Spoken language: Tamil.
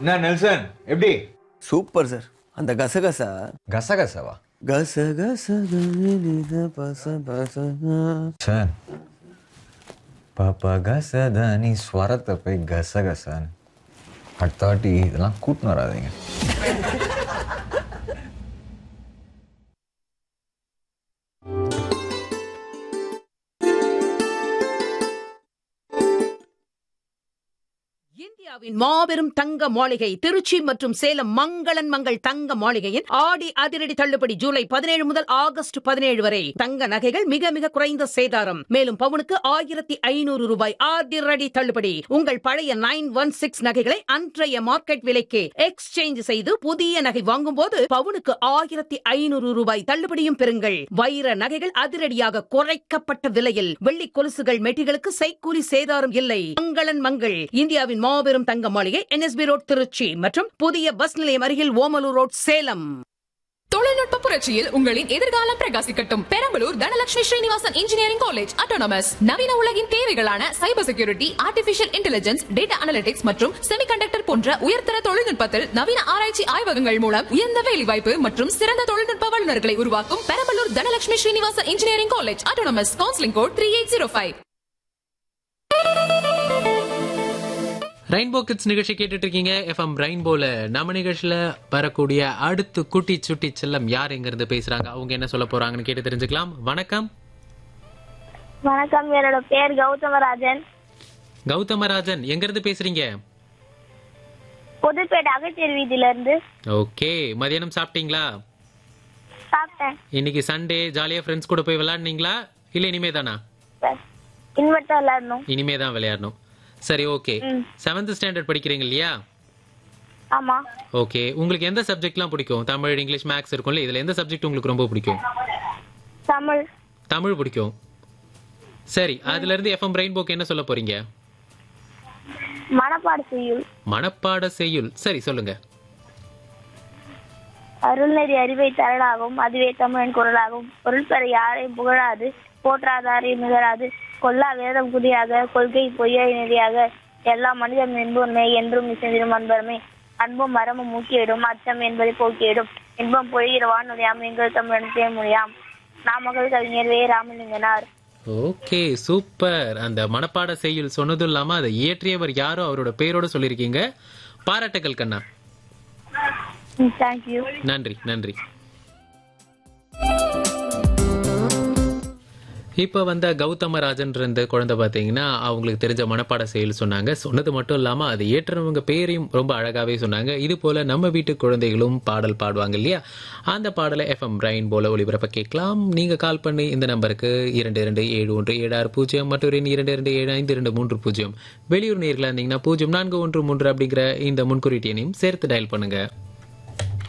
என்ன நெல்சன் எப்படி சூப்பர் சார் அந்த கசகசா கசகசவா கசகச கனித பச பச சார் பாப்பா கசதானி ஸ்வரத்தை போய் கசகசான்னு அடுத்த வாட்டி இதெல்லாம் கூட்டின்னு வராதீங்க இந்தியாவின் மாபெரும் தங்க மாளிகை திருச்சி மற்றும் சேலம் மங்களன் மங்கள் தங்க மாளிகையின் ஆடி அதிரடி தள்ளுபடி ஜூலை பதினேழு முதல் ஆகஸ்ட் பதினேழு வரை தங்க நகைகள் மிக மிக குறைந்த சேதாரம் மேலும் பவுனுக்கு ஆயிரத்தி ஐநூறு ரூபாய் அதிரடி தள்ளுபடி உங்கள் பழைய நைன் ஒன் சிக்ஸ் நகைகளை அன்றைய மார்க்கெட் விலைக்கு எக்ஸ்சேஞ்ச் செய்து புதிய நகை வாங்கும் போது பவுனுக்கு ஆயிரத்தி ஐநூறு ரூபாய் தள்ளுபடியும் பெறுங்கள் வைர நகைகள் அதிரடியாக குறைக்கப்பட்ட விலையில் வெள்ளி கொலுசுகள் மெட்டிகளுக்கு செய்கூலி சேதாரம் இல்லை மங்களன் மங்கள் இந்தியாவின் மாபெரும் தங்க மாளிகை என்எஸ்பி ரோட் திருச்சி மற்றும் புதிய பஸ் நிலையம் அருகில் ஓமலூர் ரோட் சேலம் தொழில்நுட்ப புரட்சியில் உங்களின் எதிர்காலம் பிரகாசிக்கட்டும் Perambalur Dhanalakshmi Srinivasan engineering college autonomous நவீன உலகின் தேவைகளான cyber security artificial intelligence data analytics மற்றும் செமிகண்டக்டர் போன்ற உயர்தர தொழில்நுட்பத்தில் நவீன ஆராய்ச்சி ஆய்வகங்கள் மூலம் உயர்ந்த வேலைவாய்ப்பு மற்றும் சிறந்த தொழில்நுட்ப வல்லுநர்களை உருவாக்கும் Perambalur Dhanalakshmi Srinivasan engineering college autonomous counselling code three eight zero five rainbow kids நிகழ்ச்சி கேட்டுட்டு இருக்கீங்க எஃப்எம் ரெயின்போல நம்ம நிகழ்ச்சியில வரக்கூடிய அடுத்து குட்டி சுட்டி செல்லம் யார் எங்க இருந்து பேசுறாங்க அவங்க என்ன சொல்ல போறாங்கன்னு கேட்டு தெரிஞ்சுக்கலாம் வணக்கம் வணக்கம் என்னோட பேர் கௌதமராஜன் கௌதமராஜன் எங்க இருந்து பேசுறீங்க புதுப்பேட்டை அகச்சேரி வீதியில இருந்து ஓகே மதியானம் சாப்பிட்டீங்களா சாப்பிட்டேன் இன்னைக்கு சண்டே ஜாலியா ஃப்ரெண்ட்ஸ் கூட போய் விளையாடுனீங்களா இல்ல இனிமே தானா சார் இனிமேல் தான் விளையாடணும் இனிமே தான் விளையாடணும் சரி ஓகே ம். செவன்த் ஸ்டாண்டர்ட் படிக்கிறீங்க இல்லையா ஆமா ஓகே உங்களுக்கு எந்த சப்ஜெக்ட்லாம் பிடிக்கும் தமிழ் இங்கிலீஷ் மேக்ஸ் இருக்கும்ல இதுல எந்த சப்ஜெக்ட் உங்களுக்கு ரொம்ப பிடிக்கும் தமிழ் தமிழ் பிடிக்கும் சரி அதுல இருந்து எஃப்எம் ரெயின்போக்கு என்ன சொல்ல போறீங்க மனப்பாடு செய்யுள் மனப்பாட செய்யுள் சரி சொல்லுங்க அருள்நெறி அறிவை தரலாகும் அதுவே தமிழன் குரலாகும் பொருள் பெற யாரையும் புகழாது போற்றாதாரையும் நிகழாது கொல்லா வேதம் குதியாக கொள்கை பொய்யை நெறியாக எல்லா மனிதன் என்புமே என்றும் இசைந்திடும் அன்பருமே அன்பும் மரமும் மூக்கியிடும் அச்சம் என்பதை போக்கியிடும் இன்பம் பொழிகிற வானுடையாம் எங்கள் தமிழன் தேமொழியாம் நாமக்கல் கவிஞர் வே ராமலிங்கனார் ஓகே சூப்பர் அந்த மனப்பாட செய்யுள் சொன்னதும் இல்லாம அதை இயற்றியவர் யாரோ அவரோட பேரோட சொல்லியிருக்கீங்க பாராட்டுகள் கண்ணா தேங்க்யூ நன்றி நன்றி இப்போ வந்த கௌதமராஜன் இருந்த குழந்தை பார்த்தீங்கன்னா அவங்களுக்கு தெரிஞ்ச மனப்பாட செயல் சொன்னாங்க சொன்னது மட்டும் இல்லாமல் அது ஏற்றுறவங்க பேரையும் ரொம்ப அழகாகவே சொன்னாங்க இது போல நம்ம வீட்டு குழந்தைகளும் பாடல் பாடுவாங்க இல்லையா அந்த பாடலை எஃப்எம் பிரைன் போல ஒளிபரப்ப கேட்கலாம் நீங்க கால் பண்ணி இந்த நம்பருக்கு இரண்டு இரண்டு ஏழு ஒன்று ஏழு ஆறு பூஜ்ஜியம் மற்றும் இரண்டு இரண்டு ஏழு ஐந்து இரண்டு மூன்று பூஜ்ஜியம் வெளியூர் நேர்களாக இருந்தீங்கன்னா பூஜ்ஜியம் நான்கு ஒன்று மூன்று அப்படிங்கிற இந்த முன்குறியீட்டு எண்ணையும் சேர்த்து டயல் பண்ணுங்க